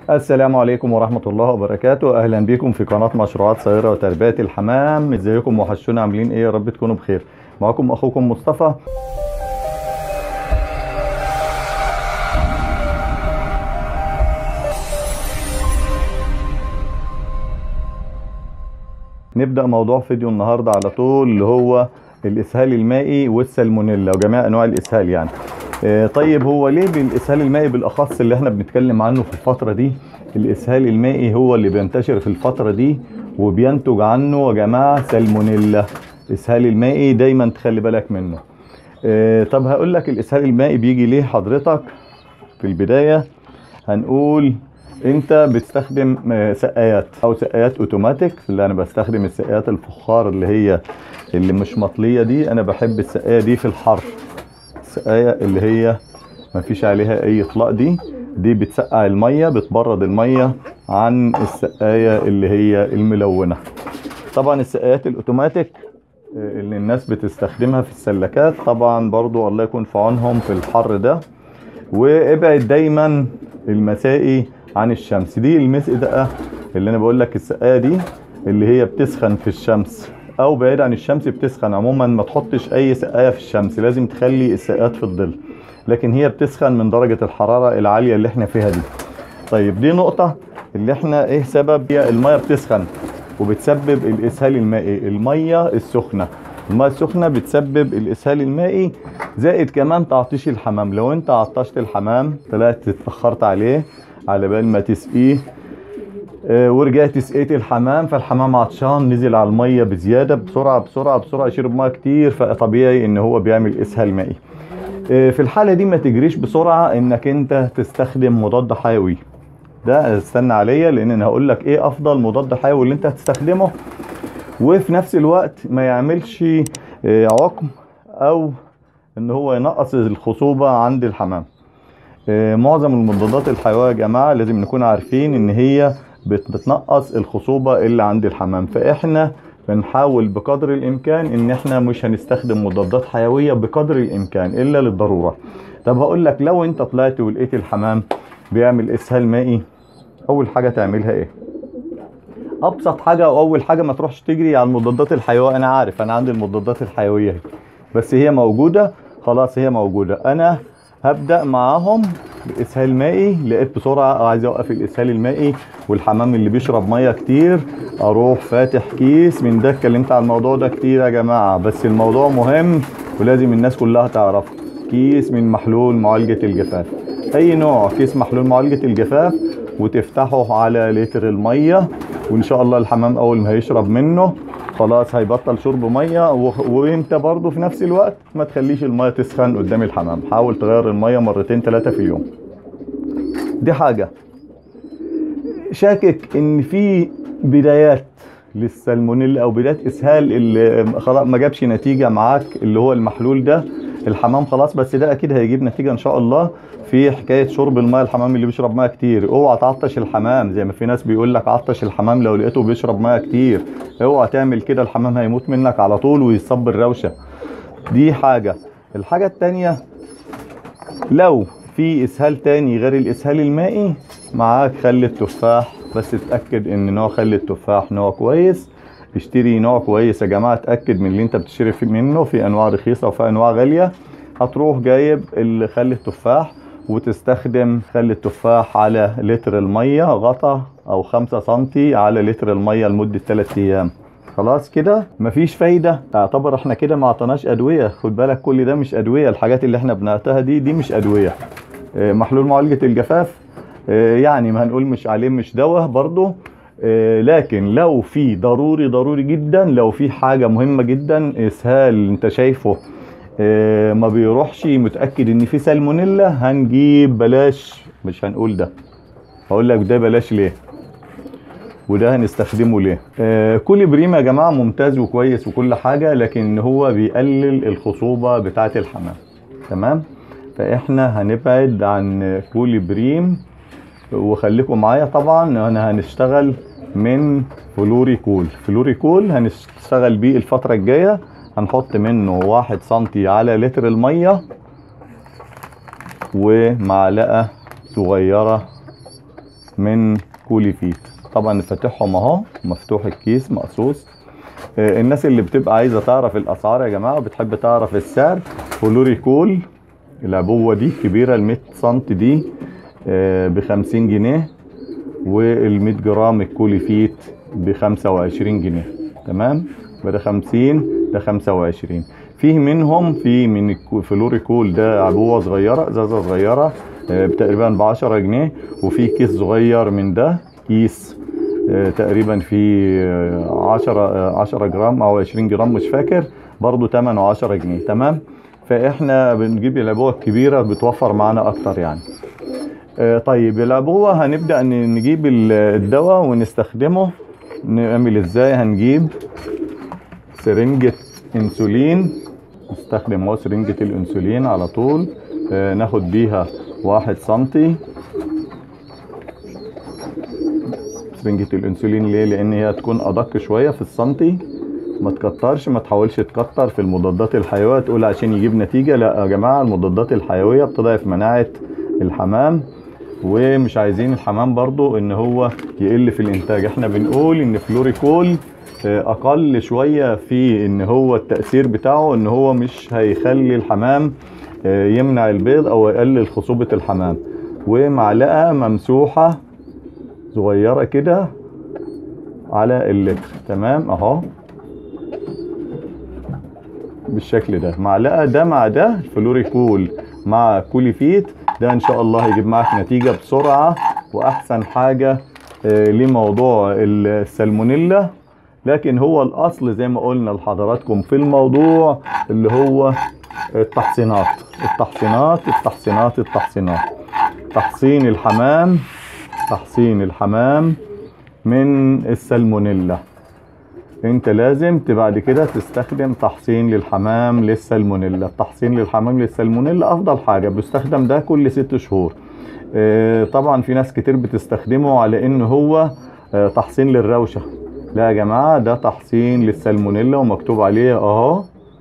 السلام عليكم ورحمة الله وبركاته أهلا بكم في قناة مشروعات صغيرة وتربية الحمام ازيكم وحشونا عاملين ايه يا رب تكونوا بخير معكم أخوكم مصطفى نبدأ موضوع فيديو النهاردة على طول اللي هو الإسهال المائي والسالمونيلا وجميع أنواع الإسهال يعني آه، طيب هو ليه بالإسهال المائي بالأخص اللي احنا بنتكلم عنه في الفترة دي الإسهال المائي هو اللي بينتشر في الفترة دي وبينتج عنه يا جماعة سالمونيلا الإسهال المائي دايما تخلي بالك منه آه، طب هقول لك الإسهال المائي بيجي ليه حضرتك في البداية هنقول انت بتستخدم آه، سقايات او سقايات اوتوماتيك اللي انا بستخدم السقايات الفخار اللي هي اللي مش مطليه دي انا بحب السقايه دي في الحر السقايه اللي هي مفيش عليها اي اطلاق دي دي بتسقع الميه بتبرد الميه عن السقايه اللي هي الملونه طبعا السقايات الاوتوماتيك آه، اللي الناس بتستخدمها في السلكات طبعا برضو الله يكون في عونهم في الحر ده وابعد دايما المسائي عن الشمس دي المسقدة اللي انا بقول لك السقايه دي اللي هي بتسخن في الشمس او بعيد عن الشمس بتسخن عموما ما تحطش اي سقايه في الشمس لازم تخلي السقايات في الظل لكن هي بتسخن من درجه الحراره العاليه اللي احنا فيها دي طيب دي نقطه اللي احنا ايه سبب هي الميه بتسخن وبتسبب الاسهال المائي الميه السخنه الميه السخنه بتسبب الاسهال المائي زائد كمان تعطيش الحمام لو انت عطشت الحمام طلعت اتاخرت عليه على بال ما تسقيه آه، ورجعت سقيت الحمام فالحمام عطشان نزل على الميه بزياده بسرعه بسرعه بسرعه يشرب ميه كتير فطبيعي ان هو بيعمل اسهال مائي آه، في الحاله دي ما تجريش بسرعه انك انت تستخدم مضاد حيوي ده استنى عليا لان انا هقول لك ايه افضل مضاد حيوي اللي انت هتستخدمه وفي نفس الوقت ما يعملش آه، عقم او ان هو ينقص الخصوبه عند الحمام آه، معظم المضادات الحيويه يا جماعه لازم نكون عارفين ان هي بت- بتنقص الخصوبه اللي عند الحمام فاحنا بنحاول بقدر الامكان ان احنا مش هنستخدم مضادات حيويه بقدر الامكان الا للضروره طب هقول لك لو انت طلعت ولقيت الحمام بيعمل اسهال مائي اول حاجه تعملها ايه ابسط حاجه واول حاجه ما تروحش تجري على المضادات الحيويه انا عارف انا عندي المضادات الحيويه اهي بس هي موجوده خلاص هي موجوده انا هبدا معاهم باسهال مائي لقيت بسرعه عايز اوقف الاسهال المائي والحمام اللي بيشرب ميه كتير اروح فاتح كيس من ده اتكلمت على الموضوع ده كتير يا جماعه بس الموضوع مهم ولازم الناس كلها تعرفه كيس من محلول معالجه الجفاف اي نوع كيس محلول معالجه الجفاف وتفتحه على لتر الميه وان شاء الله الحمام اول ما هيشرب منه خلاص هيبطل شرب ميه و... وانت برضه في نفس الوقت ما تخليش الميه تسخن قدام الحمام حاول تغير الميه مرتين ثلاثه في اليوم دي حاجه شاكك ان في بدايات للسالمونيلا او بدايات اسهال اللي خلاص ما جابش نتيجه معاك اللي هو المحلول ده الحمام خلاص بس ده اكيد هيجيب نتيجه ان شاء الله في حكايه شرب الميه الحمام اللي بيشرب ميه كتير اوعى تعطش الحمام زي ما في ناس بيقول لك عطش الحمام لو لقيته بيشرب ميه كتير اوعى تعمل كده الحمام هيموت منك على طول ويصب الروشه دي حاجه الحاجه التانيه لو في اسهال تاني غير الاسهال المائي معاك خل التفاح بس اتاكد ان نوع خل التفاح نوع كويس اشتري نوع كويس يا جماعه اتاكد من اللي انت بتشتري فيه منه في انواع رخيصه وفي انواع غاليه هتروح جايب ال- خل التفاح وتستخدم خل التفاح على لتر الميه غطا او 5 سنتي على لتر الميه لمده 3 ايام خلاص كده مفيش فايده اعتبر احنا كده ما عطيناش ادويه خد بالك كل ده مش ادويه الحاجات اللي احنا بنعطيها دي دي مش ادويه آه، محلول معالجه الجفاف آه، يعني ما هنقول مش عليه مش دواء برضه آه، لكن لو في ضروري ضروري جدا لو في حاجه مهمه جدا اسهال انت شايفه آه، ما بيروحش متاكد ان في سالمونيلا هنجيب بلاش مش هنقول ده هقول لك ده بلاش ليه وده هنستخدمه ليه آه كل بريم يا جماعه ممتاز وكويس وكل حاجه لكن هو بيقلل الخصوبه بتاعه الحمام تمام فاحنا هنبعد عن كل بريم وخليكم معايا طبعا انا هنشتغل من فلوري كول فلوري كول هنشتغل بيه الفتره الجايه هنحط منه واحد سنتي على لتر الميه ومعلقه صغيره من كولي فيت طبعا فاتحهم اهو مفتوح الكيس مقصوص آه، الناس اللي بتبقى عايزه تعرف الاسعار يا جماعه وبتحب تعرف السعر فلوري كول العبوه دي كبيره ال 100 سم دي ب 50 جنيه وال 100 جرام الكولي فيت ب 25 جنيه تمام ده 50 ده 25 فيه منهم في من الكو- فلوري كول ده عبوه صغيره ازازه صغيره آه، تقريبا ب 10 جنيه وفي كيس صغير من ده كيس آه، تقريبا في آه، 10 آه، 10 جرام او 20 جرام مش فاكر برضو ثمنه 10 جنيه تمام فاحنا بنجيب العبوه الكبيره بتوفر معانا اكتر يعني آه، طيب العبوه هنبدا ن- نجيب ال- الدواء ونستخدمه نعمل ازاي هنجيب سرنجة انسولين نستخدم اهو سرنجة الانسولين على طول آه، ناخد بيها واحد سنتي سرنجة الانسولين ليه لان هي تكون ادق شوية في السنتي ما تكترش ما تحاولش تكتر في المضادات الحيوية تقول عشان يجيب نتيجة لا يا جماعة المضادات الحيوية بتضعف مناعة الحمام ومش عايزين الحمام برضو ان هو يقل في الانتاج احنا بنقول ان فلوريكول آه، اقل شوية في ان هو التأثير بتاعه ان هو مش هيخلي الحمام آه، يمنع البيض او يقلل خصوبة الحمام ومعلقة ممسوحة صغيرة كده على اللتر تمام اهو بالشكل ده معلقه ده مع ده فلوريكول مع كوليفيت ده ان شاء الله هيجيب معاك نتيجه بسرعه واحسن حاجه آه، لموضوع السالمونيلا لكن هو الاصل زي ما قلنا لحضراتكم في الموضوع اللي هو التحصينات التحصينات التحصينات التحصينات تحصين الحمام تحصين الحمام من السالمونيلا انت لازم ت- بعد كده تستخدم تحصين للحمام للسالمونيلا التحصين للحمام للسالمونيلا افضل حاجه بيستخدم ده كل ست شهور اه، طبعا في ناس كتير بتستخدمه على ان هو اه، تحصين للروشه لا يا جماعه ده تحصين للسالمونيلا ومكتوب عليه اهو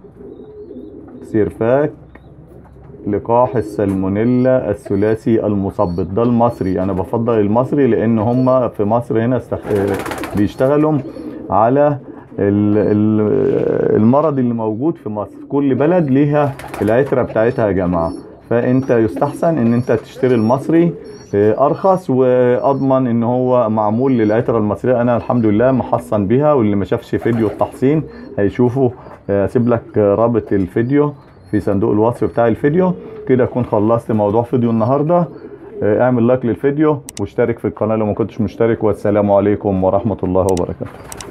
سيرفاك لقاح السالمونيلا الثلاثي المثبط ده المصري انا بفضل المصري لان هم في مصر هنا استخ... اه، بيشتغلوا على ال- ال- المرض اللي موجود في مصر كل بلد ليها العترة بتاعتها يا جماعة فانت يستحسن ان انت تشتري المصري اه، ارخص واضمن ان هو معمول للعترة المصرية انا الحمد لله محصن بيها واللي ما شافش فيديو التحصين هيشوفه اه، اسيب لك اه، رابط الفيديو في صندوق الوصف بتاع الفيديو كده اكون خلصت موضوع فيديو النهارده اه، اعمل لايك للفيديو واشترك في القناه لو ما كنتش مشترك والسلام عليكم ورحمه الله وبركاته